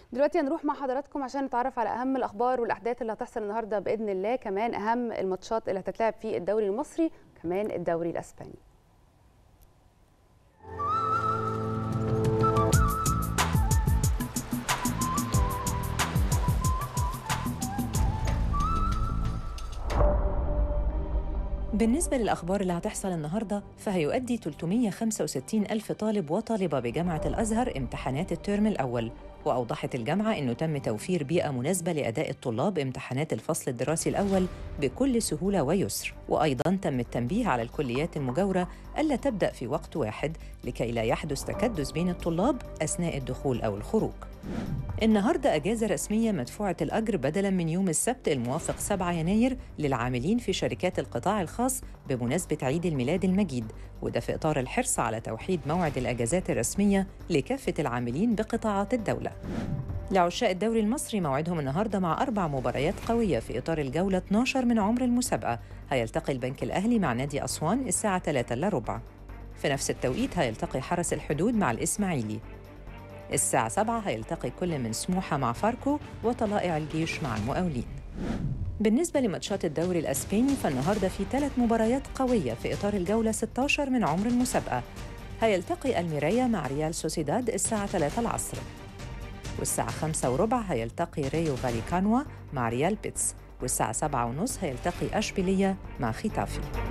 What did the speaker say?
دلوقتي هنروح مع حضراتكم عشان نتعرف على اهم الاخبار والاحداث اللي هتحصل النهارده باذن الله كمان اهم الماتشات اللي هتتلعب في الدوري المصري كمان الدوري الاسباني بالنسبة للأخبار اللي هتحصل النهاردة فهيؤدي 365 ألف طالب وطالبة بجامعة الأزهر امتحانات الترم الأول وأوضحت الجامعة أنه تم توفير بيئة مناسبة لأداء الطلاب امتحانات الفصل الدراسي الأول بكل سهولة ويسر وأيضاً تم التنبيه على الكليات المجاورة ألا تبدأ في وقت واحد لكي لا يحدث تكدس بين الطلاب أثناء الدخول أو الخروج النهاردة أجازة رسمية مدفوعة الأجر بدلاً من يوم السبت الموافق 7 يناير للعاملين في شركات القطاع الخاص بمناسبة عيد الميلاد المجيد وده في إطار الحرص على توحيد موعد الأجازات الرسمية لكافة العاملين بقطاعات الدولة لعشاء الدوري المصري موعدهم النهارده مع أربع مباريات قوية في إطار الجولة 12 من عمر المسابقة هيلتقي البنك الأهلي مع نادي أسوان الساعة 3 إلا ربع في نفس التوقيت هيلتقي حرس الحدود مع الإسماعيلي الساعة 7 هيلتقي كل من سموحة مع فاركو وطلائع الجيش مع المقاولين بالنسبة لماتشات الدوري الأسباني فالنهاردة في ثلاث مباريات قوية في إطار الجولة 16 من عمر المسابقة هيلتقي الميريا مع ريال سوسيداد الساعة 3 العصر والساعة 5 وربع هيلتقي ريو فاليكانوا مع ريال بيتس والساعة 7 ونص هيلتقي أشبيلية مع ختافي